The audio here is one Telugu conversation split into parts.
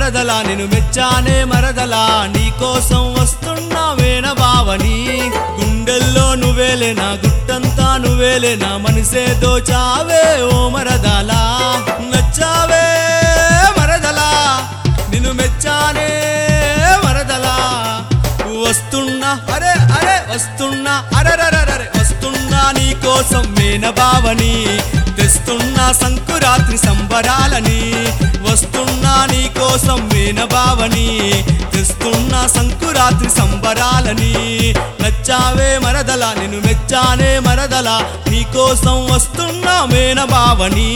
మరదలా నేను మెచ్చానే మరదలా నీకోసం వస్తున్నా వేన బావని గుండెల్లో నువ్వేలే నా గుట్టంతా నువ్వేలే నా మనసే దోచావే ఓ మరదలా నచ్చావే మరదలా నిన్ను మెచ్చానే మరదలా వస్తున్నా అరే అరే వస్తున్నా అరరరరే వస్తున్నా నీ కోసం మేన బావని తెస్తున్నా సంకురాత్రి సంబరాలని వస్తున్నా నీ కోసం మేన బావని తెస్తున్నా సంకురాత్రి సంబరాలని నచ్చావే మరదల నిన్ను మెచ్చానే మరదల నీ కోసం వస్తున్నా మేన బావని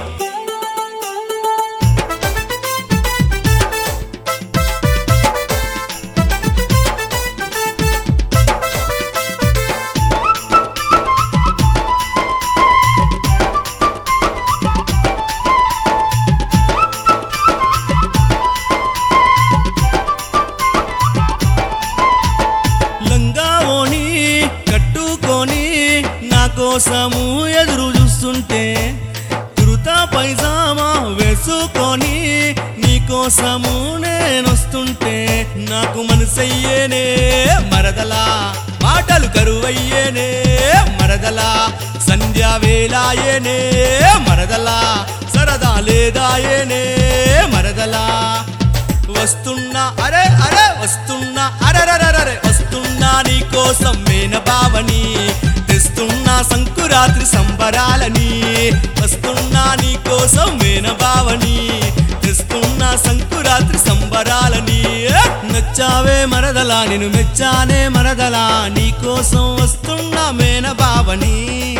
లంగా ఓని కట్టుకొని నా కోసము ఎదురు చూస్తుంటే కురుతా పైజామా వేసుకొని నీ కోసము నేనొస్తుంటే నాకు మనసయ్యేనే మరదలా మాటలు కరువయ్యేనే మరదలా సంధ్యా వేలాయేనే మరదలా సరదా లేదాయేనే మరదలా వస్తున్నా అరే అరే వస్తున్నా అరరరరే వస్తున్నా నీ కోసం మేన బావని తెస్తున్నా సంకురాత్రి సంబరాలని వస్తున్నా నీ కోసం మేన బావని తెస్తున్నా సంకురాత్రి సంబరాలని నచ్చావే మరదలా నేను మెచ్చానే మరదలా నీ కోసం వస్తున్నా మేన బావని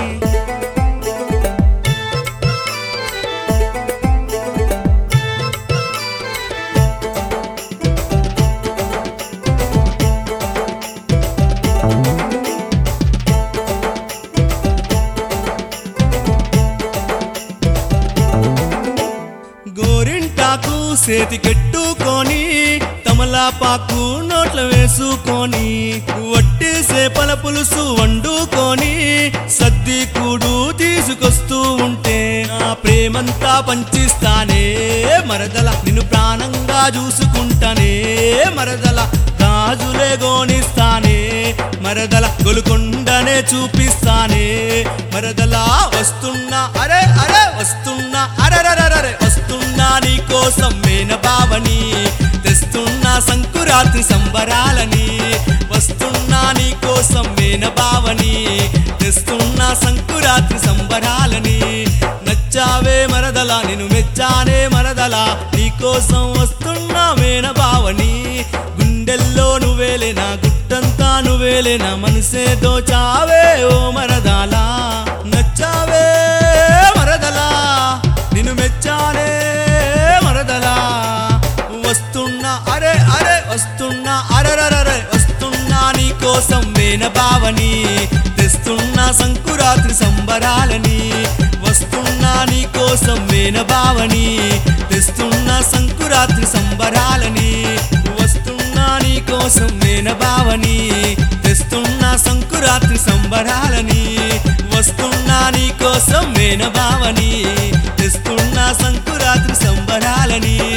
గోరింటాకు సేతికెట్టుకొని తమలాపాకు నోట్ల వేసుకొని వట్టి సేపల పులుసు వండుకొని సద్ది కూడు తీసుకొస్తూ ఉంటే నా ప్రేమంతా పంచిస్తానే మరదల నిన్ను ప్రాణంగా చూసుకుంటానే మరదల గాజులే గోనిస్తానే మరదల గొలుకొండనే చూపిస్తానే మరదలా వస్తున్నా అరే అరే వస్తున్నా అరరరరే వస్తున్నా నీ కోసం మేన బావని తెస్తున్నా సంకురాత్రి సంబరాలని వస్తున్నా నీ కోసం మేన బావని తెస్తున్నా సంకురాత్రి సంబరాలని నచ్చావే మరదలా నేను మెచ్చానే మరదలా నీ కోసం వస్తున్నా మేన బావని గుండెల్లో నువ్వేలే నా గుట్టంతా నువ్వేలే నా మనసే దోచావే ఓ మరదాలా నచ్చావే మరదలా నిన్ను మెచ్చానే మరదలా వస్తున్నా అరే అరే వస్తున్నా అరరరరే వస్తున్నా నీ కోసం మేన బావని తెస్తున్నా సంకురాత్రి సంబరాలని వస్తున్నా నీ కోసం మేన బావని తెస్తున్నా సంకురాత్రి సంబరాలని వస్తున్నా నీ కోసం మేన బావని తెస్తున్నా సంకురాత్రి సంబరాలని వస్తున్నా నీ కోసం మేన బావని తెస్తున్నా సంకురాత్రి సంబరాలని